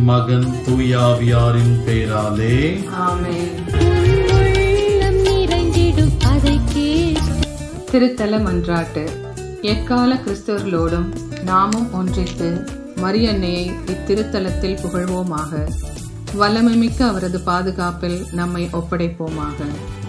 மகன் தூயாவியாரின் பெயராலே ஆமென் உள்ளம் நிறைந்திடும் அதை கேள் திருத்தல மன்றாட்டு எக்கால கிறிஸ்தவர்களோடும் நாமும் ஒன்றித்து மரியன்னையை இத்திருத்தலத்தில் புகழ்வோமாக வல்லமைமிக்க அவரது பாதுகாப்பில் நம்மை ஒப்படைப்போமாக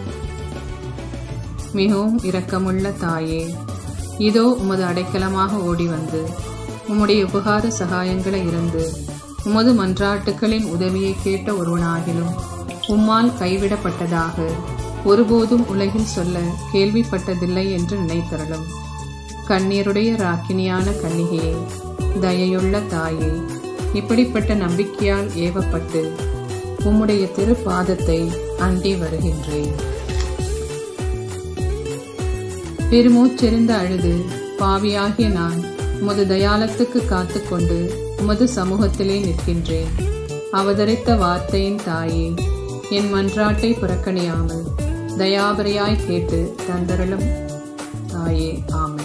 மிகவும் இரக்கமுள்ள தாயே இதோ உமது அடைக்கலமாக ஓடி வந்து உம்முடைய உபகார சகாயங்களை இருந்து உமது மன்றாட்டுகளின் உதவியை கேட்ட ஒருவனாகிலும் உம்மால் கைவிடப்பட்டதாக ஒருபோதும் உலகில் சொல்ல கேள்விப்பட்டதில்லை என்று நினைத்தரலும் கண்ணீருடைய ராக்கினியான கன்னிகையே தயையுள்ள தாயே இப்படிப்பட்ட நம்பிக்கையால் ஏவப்பட்டு உம்முடைய திருப்பாதத்தை அண்டி வருகின்றேன் பெருமூச்செறிந்த அழுது பாவியாகிய நான் உமது தயாளத்துக்கு காத்துக்கொண்டு உமது சமூகத்திலே நிற்கின்றேன் அவதரித்த வார்த்தையின் தாயே என் மன்றாட்டை புறக்கணியாமல் தயாபரையாய் கேட்டு தந்தரலும் தாயே ஆமென்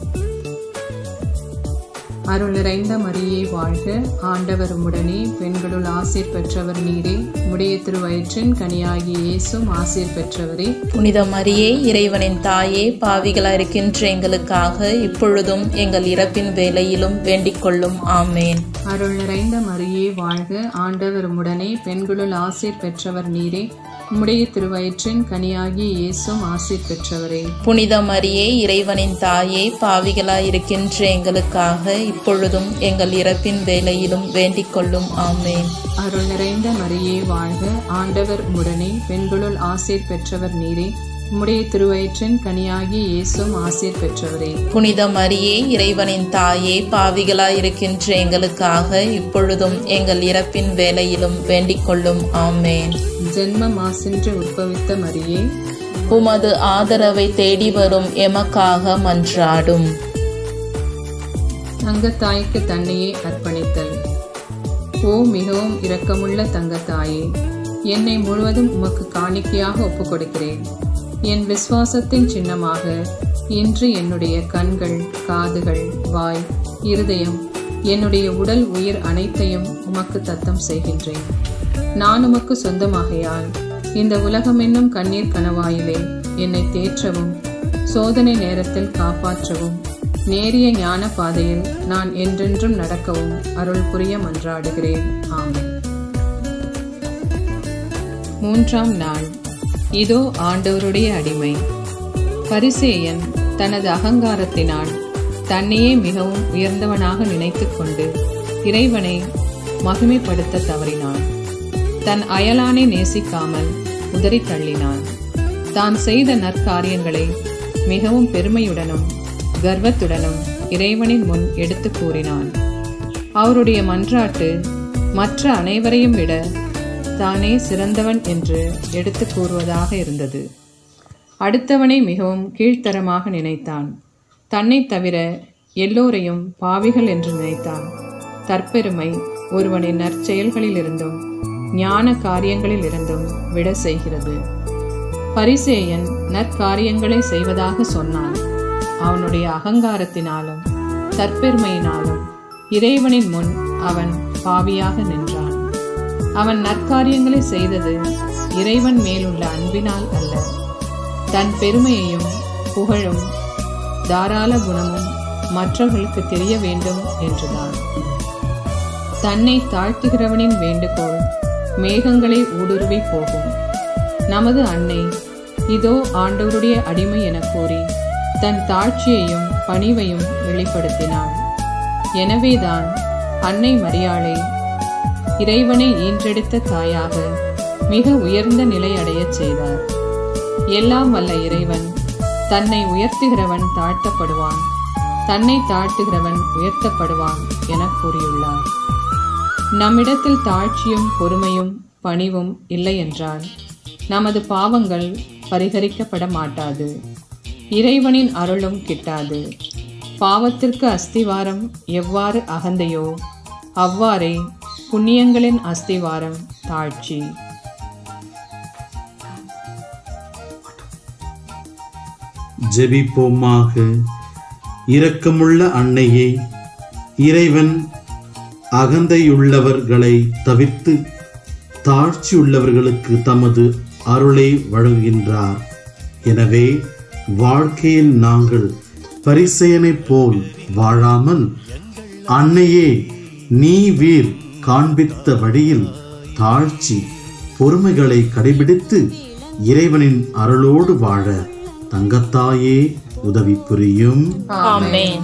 அருள் நிறைந்த மரியே வாழ்க ஆண்டவர் உடனே பெண்களுள் ஆசீர் பெற்றவர் நீரே உடைய திருவயிற்றின் கனியாகிய இயேசும் ஆசீர் பெற்றவரே புனித மரியே இறைவனின் தாயே பாவிகளா இருக்கின்ற எங்களுக்காக இப்பொழுதும் எங்கள் இறப்பின் வேலையிலும் வேண்டிக் கொள்ளும் ஆமேன் அருள் நிறைந்த மரியே வாழ்க ஆண்டவர் உடனே பெண்களுள் ஆசீர் பெற்றவர் நீரே உம்முடைய திருவயிற்றின் கனியாகிய இயேசும் ஆசீர் பெற்றவரே புனித மரியே இறைவனின் தாயே பாவிகளா இருக்கின்ற எங்களுக்காக இப்பொழுதும் எங்கள் இறப்பின் வேலையிலும் வேண்டிக் கொள்ளும் ஆமேன் அருள் நிறைந்த மரியே வாழ்க ஆண்டவர் உடனே பெண்களுள் ஆசீர் பெற்றவர் நீரே உம்முடைய திருவயிற்றின் கனியாகிய இயேசும் ஆசீர் பெற்றவரே புனித மரியே இறைவனின் தாயே பாவிகளா இருக்கின்ற எங்களுக்காக இப்பொழுதும் எங்கள் இறப்பின் வேலையிலும் வேண்டிக் கொள்ளும் ஆமேன் ஜென்ம மாசின்று உற்பவித்த மரியே உமது ஆதரவை தேடி வரும் எமக்காக மன்றாடும் தங்கத்தாய்க்கு தன்னையே அர்ப்பணித்தல் ஓ மிகவும் இரக்கமுள்ள தங்கத்தாயே என்னை முழுவதும் உமக்கு காணிக்கையாக ஒப்புக் கொடுக்கிறேன் என் விசுவாசத்தின் சின்னமாக இன்று என்னுடைய கண்கள் காதுகள் வாய் இருதயம் என்னுடைய உடல் உயிர் அனைத்தையும் உமக்கு தத்தம் செய்கின்றேன் நான் உமக்கு சொந்தமாகையால் இந்த உலகம் என்னும் கண்ணீர் கணவாயிலே என்னை தேற்றவும் சோதனை நேரத்தில் காப்பாற்றவும் நேரிய ஞான பாதையில் நான் என்றென்றும் நடக்கவும் அருள் புரிய மன்றாடுகிறேன் ஆமென் மூன்றாம் நாள் இதோ ஆண்டவருடைய அடிமை பரிசேயன் தனது அகங்காரத்தினால் தன்னையே மிகவும் உயர்ந்தவனாக நினைத்துக் கொண்டு இறைவனை மகிமைப்படுத்த தவறினான் தன் அயலானை நேசிக்காமல் உதறி தள்ளினான் தான் செய்த நற்காரியங்களை மிகவும் பெருமையுடனும் கர்வத்துடனும் இறைவனின் முன் எடுத்து கூறினான் அவருடைய மன்றாட்டு மற்ற அனைவரையும் விட தானே சிறந்தவன் என்று எடுத்து கூறுவதாக இருந்தது அடுத்தவனை மிகவும் கீழ்த்தரமாக நினைத்தான் தன்னை தவிர எல்லோரையும் பாவிகள் என்று நினைத்தான் தற்பெருமை ஒருவனின் நற்செயல்களிலிருந்தும் ஞான காரியங்களிலிருந்தும் விட செய்கிறது பரிசேயன் நற்காரியங்களை செய்வதாக சொன்னான் அவனுடைய அகங்காரத்தினாலும் தற்பெருமையினாலும் இறைவனின் முன் அவன் பாவியாக நின்றான் அவன் நற்காரியங்களை செய்தது இறைவன் மேலுள்ள அன்பினால் அல்ல தன் பெருமையையும் புகழும் தாராள குணமும் மற்றவர்களுக்கு தெரிய வேண்டும் என்றுதான் தன்னை தாழ்த்துகிறவனின் வேண்டுகோள் மேகங்களை ஊடுருவி போகும் நமது அன்னை இதோ ஆண்டவருடைய அடிமை என கூறி தன் தாழ்ச்சியையும் பணிவையும் வெளிப்படுத்தினாள் எனவேதான் அன்னை மரியாளை இறைவனை ஈன்றெடுத்த தாயாக மிக உயர்ந்த நிலை அடையச் செய்தார் எல்லாம் வல்ல இறைவன் தன்னை உயர்த்துகிறவன் தாழ்த்தப்படுவான் தன்னை தாழ்த்துகிறவன் உயர்த்தப்படுவான் என கூறியுள்ளார் நம்மிடத்தில் தாழ்ச்சியும் பொறுமையும் பணிவும் இல்லை என்றால் நமது பாவங்கள் பரிகரிக்கப்பட மாட்டாது இறைவனின் அருளும் கிட்டாது பாவத்திற்கு அஸ்திவாரம் எவ்வாறு அகந்தையோ அவ்வாறே புண்ணியங்களின் அஸ்திவாரம் தாழ்ச்சி ஜெபிப்போமாக இரக்கமுள்ள அன்னையே இறைவன் அகந்தையுள்ளவர்களை தவிர்த்து தாழ்ச்சியுள்ளவர்களுக்கு தமது அருளை வழங்குகின்றார் எனவே வாழ்க்கையில் நாங்கள் பரிசெயனைப் போல் வாழாமல் அன்னையே நீ வீர் காண்பித்த வழியில் தாழ்ச்சி பொறுமைகளை கடைபிடித்து இறைவனின் அருளோடு வாழ தங்கத்தாயே உதவி புரியும் ஆமென்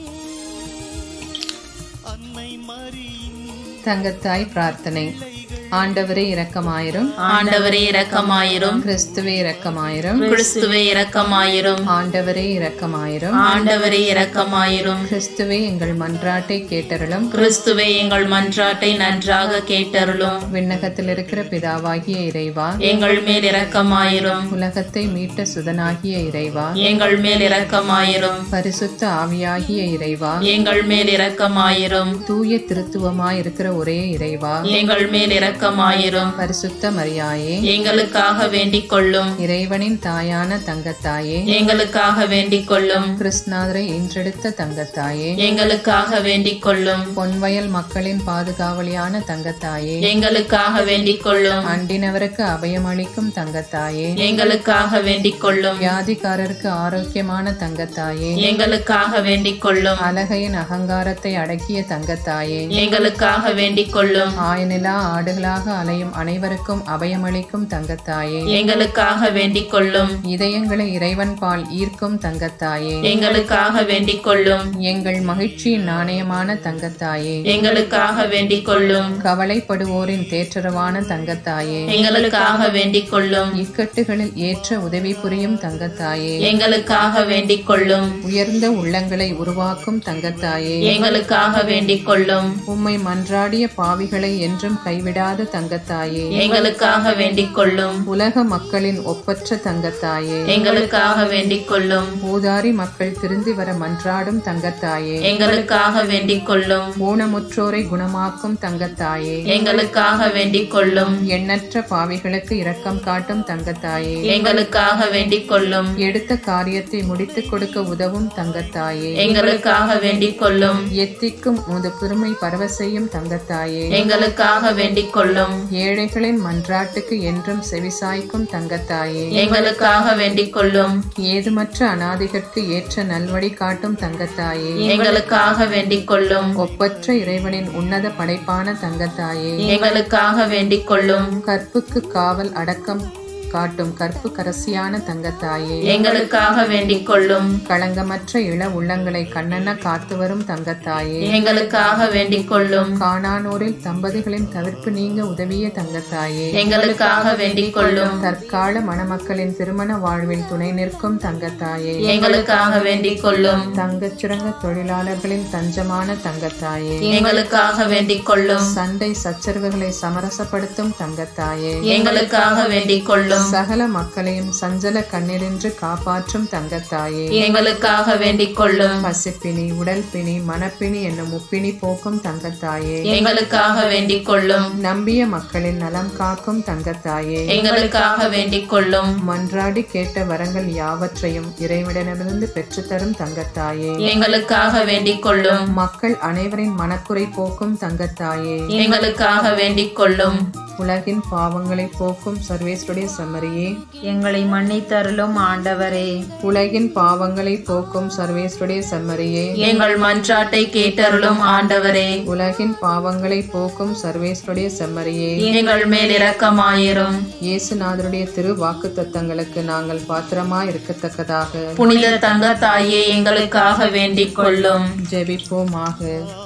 தங்கத்தாய் பிரார்த்தனை ஆண்டவரே இரக்கமாயிரும் ஆண்டவரே இரக்கமாயிரும் கிறிஸ்துவே இரக்கமாயிரும் கிறிஸ்துவே இரக்கமாயிரும் ஆண்டவரே இரக்கமாயிரும் ஆண்டவரே இரக்கமாயிரும் கிறிஸ்துவே எங்கள் மன்றாட்டை கேட்டருளும் கிறிஸ்துவே எங்கள் மன்றாட்டை நன்றாக கேட்டருளும் விண்ணகத்தில் இருக்கிற பிதாவாகிய இறைவா எங்கள் மேல் இரக்கமாயிரும் உலகத்தை மீட்ட சுதனாகிய இறைவா எங்கள் மேல் இரக்கமாயிரும் பரிசுத்த ஆவியாகிய இறைவா எங்கள் மேல் இரக்கமாயிரும் தூய திருத்துவமாய் இருக்கிற ஒரே இறைவா எங்கள் மேல் இரக்கமாயிரும் பரிசுத்த மரியாயே எங்களுக்காக வேண்டிக் கொள்ளும் இறைவனின் தாயான தங்கத்தாயே எங்களுக்காக வேண்டிக் கொள்ளும் கிருஷ்ணாதரை ஈன்றெடுத்த தங்கத்தாயே எங்களுக்காக வேண்டிக் கொள்ளும் பொன்வயல் மக்களின் பாதுகாவலியான தங்கத்தாயே எங்களுக்காக வேண்டிக் கொள்ளும் அண்டினவருக்கு அபயமளிக்கும் தங்கத்தாயே எங்களுக்காக வேண்டிக் கொள்ளும் வியாதிக்காரருக்கு ஆரோக்கியமான தங்கத்தாயே எங்களுக்காக வேண்டிக் கொள்ளும் அழகையின் அகங்காரத்தை அடக்கிய தங்கத்தாயே எங்களுக்காக வேண்டிக் கொள்ளும் ஆயனிலா ஆடுகளாக அலையும் அனைவருக்கும் அபயமளிக்கும் தங்கத்தாயே எங்களுக்காக வேண்டிக் கொள்ளும் இதயங்களை இறைவன் பால் ஈர்க்கும் தங்கத்தாயே எங்களுக்காக வேண்டிக் கொள்ளும் எங்கள் மகிழ்ச்சியின் நாணயமான தங்கத்தாயே எங்களுக்காக வேண்டிக் கொள்ளும் கவலைப்படுவோரின் தேற்றரவான தங்கத்தாயே எங்களுக்காக வேண்டிக் கொள்ளும் இக்கட்டுகளில் ஏற்ற உதவி புரியும் தங்கத்தாயே எங்களுக்காக வேண்டிக் கொள்ளும் உயர்ந்த உள்ளங்களை உருவாக்கும் தங்கத்தாயே எங்களுக்காக வேண்டிக் கொள்ளும் உம்மை மன்றாடிய பாவிகளை என்றும் கைவிடாத தங்கத்தாயே எங்களுக்காக வேண்டிக் கொள்ளும் உலக மக்களின் ஒப்பற்ற தங்கத்தாயே எங்களுக்காக வேண்டிக் கொள்ளும் ஊதாரி மக்கள் திருந்தி வர மன்றாடும் தங்கத்தாயே எங்களுக்காக வேண்டிக் கொள்ளும் ஊனமுற்றோரை குணமாக்கும் தங்கத்தாயே எங்களுக்காக வேண்டிக் கொள்ளும் எண்ணற்ற பாவிகளுக்கு இரக்கம் காட்டும் தங்கத்தாயே எங்களுக்காக வேண்டிக் கொள்ளும் எடுத்த காரியத்தை முடித்துக் கொடுக்க உதவும் தங்கத்தாயே எங்களுக்காக வேண்டிக் கொள்ளும் எத்திக்கும் முது பெருமை பரவ செய்யும் தங்கத்தாயே எங்களுக்காக வேண்டிக் கொள்ளும் ஏழைகளின் மன்றாட்டுக்கு என்றும் செவிசாய்க்கும் தங்கத்தாயே எங்களுக்காக வேண்டிக் கொள்ளும் ஏதுமற்ற அனாதிகற்கு ஏற்ற நல்வழி காட்டும் தங்கத்தாயே எங்களுக்காக வேண்டிக் கொள்ளும் ஒப்பற்ற இறைவனின் உன்னத படைப்பான தங்கத்தாயே எங்களுக்காக வேண்டிக் கொள்ளும் கற்புக்கு காவல் அடக்கம் காட்டும் கற்பு கரசியான தங்கத்தாயே எங்களுக்காக வேண்டிக் கொள்ளும் களங்கமற்ற இள உள்ளங்களை கண்ணென காத்து வரும் தங்கத்தாயே எங்களுக்காக வேண்டிக் கொள்ளும் காணானோரில் தம்பதிகளின் தவிர்ப்பு நீங்க உதவிய தங்கத்தாயே எங்களுக்காக வேண்டிக் கொள்ளும் தற்கால மணமக்களின் திருமண வாழ்வில் துணை நிற்கும் தங்கத்தாயே எங்களுக்காக வேண்டிக் கொள்ளும் தங்கச் சுரங்க தொழிலாளர்களின் தஞ்சமான தங்கத்தாயே எங்களுக்காக வேண்டிக் கொள்ளும் சண்டை சச்சரவுகளை சமரசப்படுத்தும் தங்கத்தாயே எங்களுக்காக வேண்டிக் கொள்ளும் சகல மக்களையும் சஞ்சல கண்ணீரின்றி காப்பாற்றும் தங்கத்தாயே எங்களுக்காக வேண்டிக் கொள்ளும் பசிப்பினி உடல் பிணி மனப்பிணி என்னும் முப்பிணி போக்கும் தங்கத்தாயே எங்களுக்காக வேண்டிக் கொள்ளும் நம்பிய மக்களின் நலம் காக்கும் தங்கத்தாயே எங்களுக்காக வேண்டிக் கொள்ளும் மன்றாடி கேட்ட வரங்கள் யாவற்றையும் இறைவிடமிருந்து பெற்றுத்தரும் தங்கத்தாயே எங்களுக்காக வேண்டிக் கொள்ளும் மக்கள் அனைவரின் மனக்குறை போக்கும் தங்கத்தாயே எங்களுக்காக வேண்டிக் கொள்ளும் உலகின் பாவங்களை போக்கும் சர்வேஸ்வருடைய சம்மரியே எங்களை மன்னித்தருளும் ஆண்டவரே உலகின் பாவங்களை போக்கும் சர்வேஸ்வருடைய சம்மரியே எங்கள் மன்றாட்டை கேட்டருளும் ஆண்டவரே உலகின் பாவங்களை போக்கும் சர்வேஸ்வருடைய செம்மறியே எங்கள் மேல் இரக்கமாயிரும் இயேசுநாதருடைய திரு வாக்கு தத்தங்களுக்கு நாங்கள் பாத்திரமா இருக்கத்தக்கதாக புனித தங்க தாயே எங்களுக்காக வேண்டிக் கொள்ளும் ஜெபிப்போமாக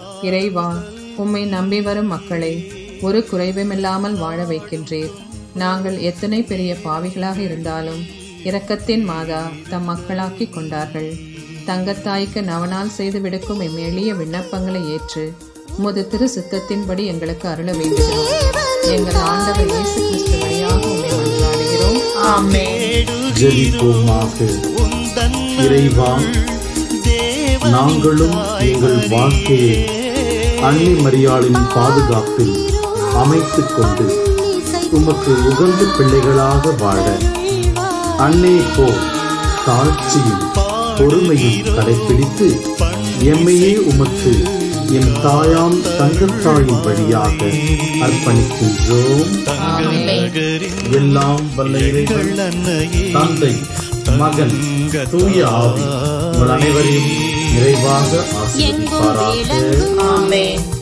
இறைவா உம்மை நம்பி வரும் மக்களை ஒரு குறைவுமில்லாமல் வாழ வைக்கின்றீர் நாங்கள் எத்தனை பெரிய பாவிகளாக இருந்தாலும் இரக்கத்தின் மாதா தம் மக்களாக்கி கொண்டார்கள் தங்கத்தாய்க்கு நவனால் செய்து விடுக்கும் எம் எளிய விண்ணப்பங்களை ஏற்று உமது திரு சித்தத்தின்படி எங்களுக்கு அருள வேண்டுகிறோம் எங்கள் ஆண்டவர் இயேசு கிறிஸ்து வழியாக உம்மை மன்றாடுகிறோம் ஆமென் ஜெபிப்போமாக இறைவா நாங்களும் எங்கள் வாழ்க்கையை அன்னை மரியாளின் பாதுகாப்பில் அமைத்துக் கொண்டு உமக்கு உகந்த பிள்ளைகளாக வாழ அன்னை போல் தாழ்ச்சியும் பொறுமையும் கடைபிடித்து எம்மையே உமக்கு என் தாயாம் தங்கத்தாயின் வழியாக அர்ப்பணிக்கின்றோம் எல்லாம் வல்ல இறைவன் தந்தை மகன் தூய ஆவி உங்கள் அனைவரையும் நிறைவாக ஆசீர்வதிப்பாராக ஆமென்